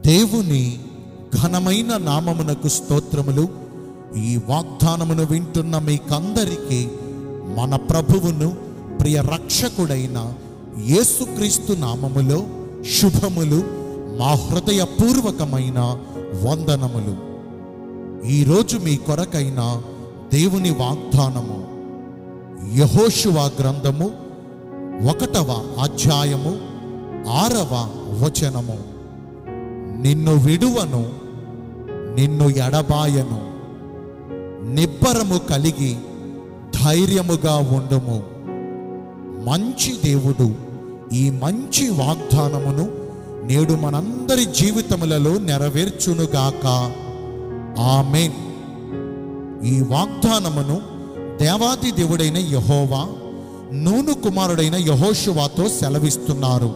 దేవుని ఘనమైన నామమునకు స్తోత్రములు ఈ వాగ్దానమును వింటున్న మీకందరికీ మన ప్రభువును ప్రియ రక్షకుడైన యేసుక్రీస్తు నామములో శుభములు మా హృదయపూర్వకమైన వందనములు ఈరోజు మీ కొరకైన దేవుని వాగ్దానము యహోషువ గ్రంథము ఒకటవ అధ్యాయము ఆరవ వచనము నిన్ను విడువను నిన్ను ఎడబాయను నిబ్బరము కలిగి ధైర్యముగా ఉండుము మంచి దేవుడు ఈ మంచి వాగ్దానమును నేడు మనందరి జీవితములలో నెరవేర్చునుగాక ఆమెన్ ఈ వాగ్దానమును దేవాది దేవుడైన యహోవా నూను కుమారుడైన యహోషువాతో సెలవిస్తున్నారు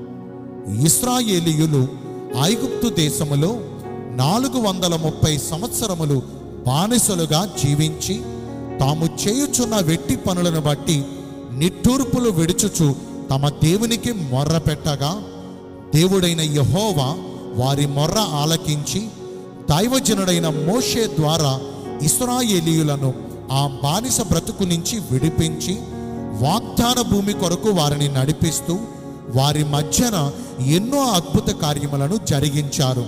ఇస్రాయేలీయులు ఐగుప్తు దేశములో నాలుగు వందల ముప్పై సంవత్సరములు బానిసలుగా జీవించి తాము చేయుచున్న వెట్టి పనులను బట్టి నిట్టూర్పులు విడుచుచు తమ దేవునికి మొర్ర పెట్టగా దేవుడైన యహోవా వారి మొర్ర ఆలకించి దైవజనుడైన మోషే ద్వారా ఇస్రాయేలీయులను ఆ బానిస బ్రతుకు నుంచి విడిపించి వాగ్దాన భూమి కొరకు వారిని నడిపిస్తూ వారి మధ్యన ఎన్నో అద్భుత కార్యములను జరిగించారు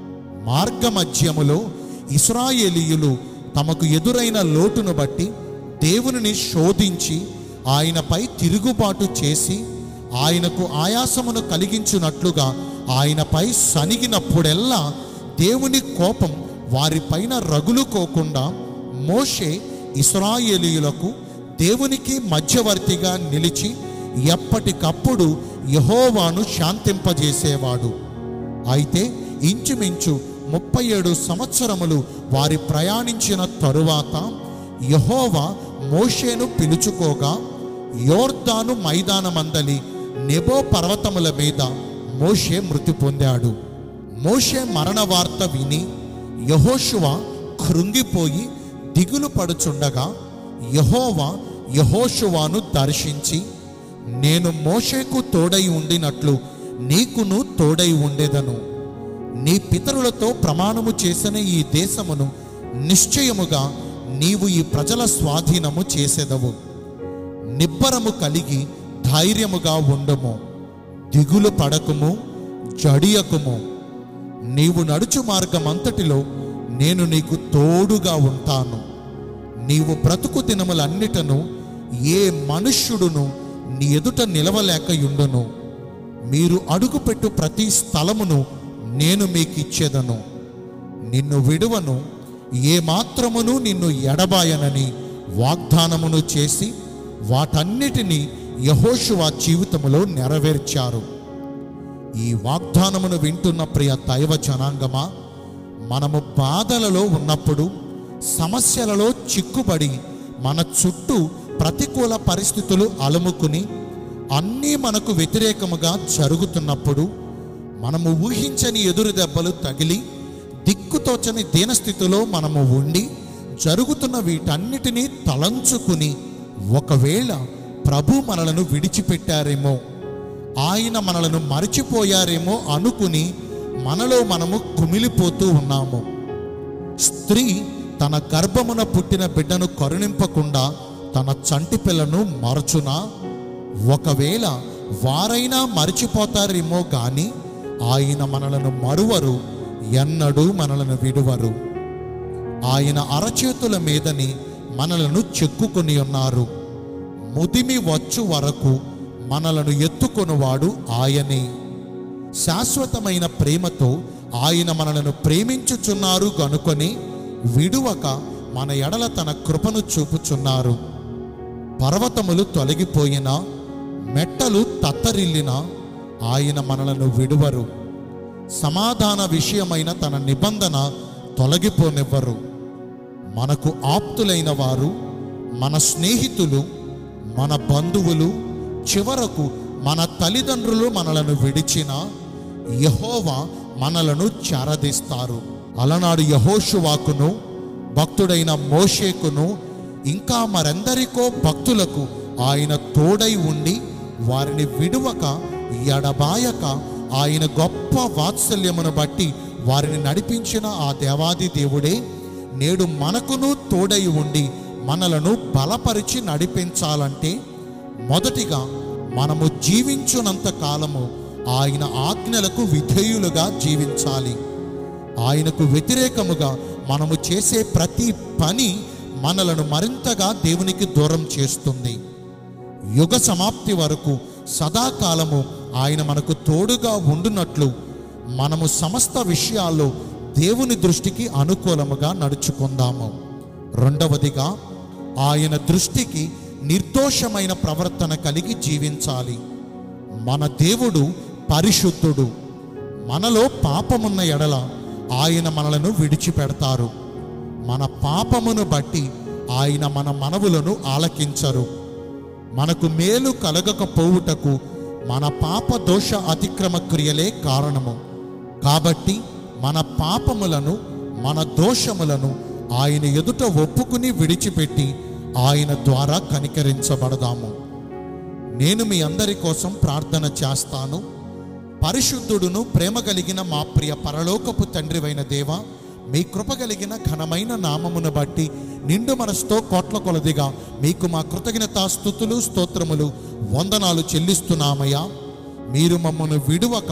మార్గమధ్యములో ఇస్రాయేలీయులు తమకు ఎదురైన లోటును బట్టి దేవునిని శోధించి ఆయనపై తిరుగుబాటు చేసి ఆయనకు ఆయాసమును కలిగించున్నట్లుగా ఆయనపై సనిగినప్పుడెల్లా దేవుని కోపం వారిపైన రగులుకోకుండా మోషే ఇస్రాయేలీయులకు దేవునికి మధ్యవర్తిగా నిలిచి ఎప్పటికప్పుడు యహోవాను శాంతింపజేసేవాడు అయితే ఇంచుమించు ముప్పై ఏడు సంవత్సరములు వారి ప్రయాణించిన తరువాత యహోవా మోషేను పిలుచుకోగా యోర్దాను మైదానమందలి నెబో పర్వతముల మీద మోషే మృతి పొందాడు మోషే మరణ వార్త విని యహోషువ కృంగిపోయి దిగులు పడుచుండగా యహోవా యహోషువాను దర్శించి నేను మోషేకు తోడై ఉండినట్లు నీకును తోడై ఉండేదను నీ పితరులతో ప్రమాణము చేసిన ఈ దేశమును నిశ్చయముగా నీవు ఈ ప్రజల స్వాధీనము చేసేదవు నిబ్బరము కలిగి ధైర్యముగా ఉండము దిగులు పడకుము జడియకుము నీవు నడుచు మార్గమంతటిలో నేను నీకు తోడుగా ఉంటాను నీవు బ్రతుకు దినములన్నిటను ఏ మనుష్యుడును నీ ఎదుట నిలవలేకయుండును మీరు అడుగుపెట్టు ప్రతి స్థలమును నేను మీకు ఇచ్చేదను నిన్ను విడువను ఏ మాత్రమును నిన్ను ఎడబాయనని వాగ్దానమును చేసి వాటన్నిటినీ యహోషువ జీవితములో నెరవేర్చారు ఈ వాగ్దానమును వింటున్న ప్రియ దైవ జనాంగమా మనము బాధలలో ఉన్నప్పుడు సమస్యలలో చిక్కుబడి మన చుట్టూ ప్రతికూల పరిస్థితులు అలుముకుని అన్నీ మనకు వ్యతిరేకముగా జరుగుతున్నప్పుడు మనము ఊహించని ఎదురు దెబ్బలు తగిలి దిక్కుతోచని దీనస్థితిలో మనము ఉండి జరుగుతున్న వీటన్నిటినీ తలంచుకుని ఒకవేళ ప్రభు మనలను విడిచిపెట్టారేమో ఆయన మనలను మరచిపోయారేమో అనుకుని మనలో మనము కుమిలిపోతూ ఉన్నాము స్త్రీ తన గర్భమున పుట్టిన బిడ్డను కరుణింపకుండా తన చంటి పిల్లను మరచునా ఒకవేళ వారైనా మరిచిపోతారేమో గాని ఆయన మనలను మరువరు ఎన్నడూ మనలను విడువరు ఆయన అరచేతుల మీదని మనలను చెక్కుకొని ఉన్నారు ముదిమి వచ్చు వరకు మనలను ఎత్తుకొనువాడు ఆయనే శాశ్వతమైన ప్రేమతో ఆయన మనలను ప్రేమించుచున్నారు గనుకొని విడువక మన ఎడల తన కృపను చూపుచున్నారు పర్వతములు తొలగిపోయినా మెట్టలు తత్తరిల్లినా ఆయన మనలను విడువరు సమాధాన విషయమైన తన నిబంధన తొలగిపోనివ్వరు మనకు ఆప్తులైన వారు మన స్నేహితులు మన బంధువులు చివరకు మన తల్లిదండ్రులు మనలను విడిచిన యహోవా మనలను చారదీస్తారు అలనాడు యహోషువాకును భక్తుడైన మోషేకును ఇంకా మరెందరికో భక్తులకు ఆయన తోడై ఉండి వారిని విడువక ఎడబాయక ఆయన గొప్ప వాత్సల్యమును బట్టి వారిని నడిపించిన ఆ దేవాది దేవుడే నేడు మనకును తోడై ఉండి మనలను బలపరిచి నడిపించాలంటే మొదటిగా మనము జీవించునంత కాలము ఆయన ఆజ్ఞలకు విధేయులుగా జీవించాలి ఆయనకు వ్యతిరేకముగా మనము చేసే ప్రతి పని మనలను మరింతగా దేవునికి దూరం చేస్తుంది యుగ సమాప్తి వరకు సదాకాలము ఆయన మనకు తోడుగా ఉండునట్లు మనము సమస్త విషయాల్లో దేవుని దృష్టికి అనుకూలముగా నడుచుకుందాము రెండవదిగా ఆయన దృష్టికి నిర్దోషమైన ప్రవర్తన కలిగి జీవించాలి మన దేవుడు పరిశుద్ధుడు మనలో పాపమున్న ఎడల ఆయన మనలను విడిచిపెడతారు మన పాపమును బట్టి ఆయన మన మనవులను ఆలకించరు మనకు మేలు కలగకపోవుటకు మన పాప దోష అతిక్రమ క్రియలే కారణము కాబట్టి మన పాపములను మన దోషములను ఆయన ఎదుట ఒప్పుకుని విడిచిపెట్టి ఆయన ద్వారా కనికరించబడదాము నేను మీ అందరి కోసం ప్రార్థన చేస్తాను పరిశుద్ధుడును ప్రేమ కలిగిన మా ప్రియ పరలోకపు తండ్రివైన దేవ మీ కృప కలిగిన ఘనమైన నామమును బట్టి నిండు మనసుతో కోట్ల కొలదిగా మీకు మా కృతజ్ఞత స్థుతులు స్తోత్రములు వందనాలు చెల్లిస్తున్నామయ్యా మీరు మమ్మను విడువక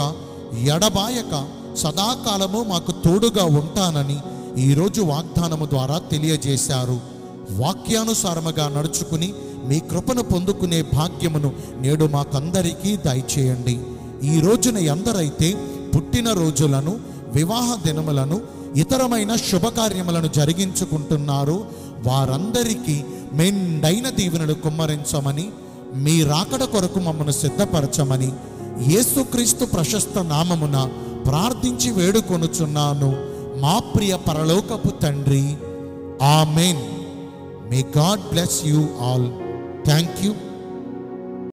ఎడబాయక సదాకాలము మాకు తోడుగా ఉంటానని ఈరోజు వాగ్దానము ద్వారా తెలియజేశారు వాక్యానుసారముగా నడుచుకుని మీ కృపను పొందుకునే భాగ్యమును నేడు మాకందరికీ దయచేయండి ఈ రోజున ఎందరైతే పుట్టిన రోజులను వివాహ దినములను ఇతరమైన శుభకార్యములను జరిగించుకుంటున్నారో వారందరికీ మెండైన దీవెనలు కుమ్మరించమని మీ రాకడ కొరకు మమ్మను సిద్ధపరచమని యేసుక్రీస్తు ప్రశస్త నామమున ప్రార్థించి వేడుకొనుచున్నాను మా ప్రియ పరలోకపు తండ్రి amen may God bless you all thank you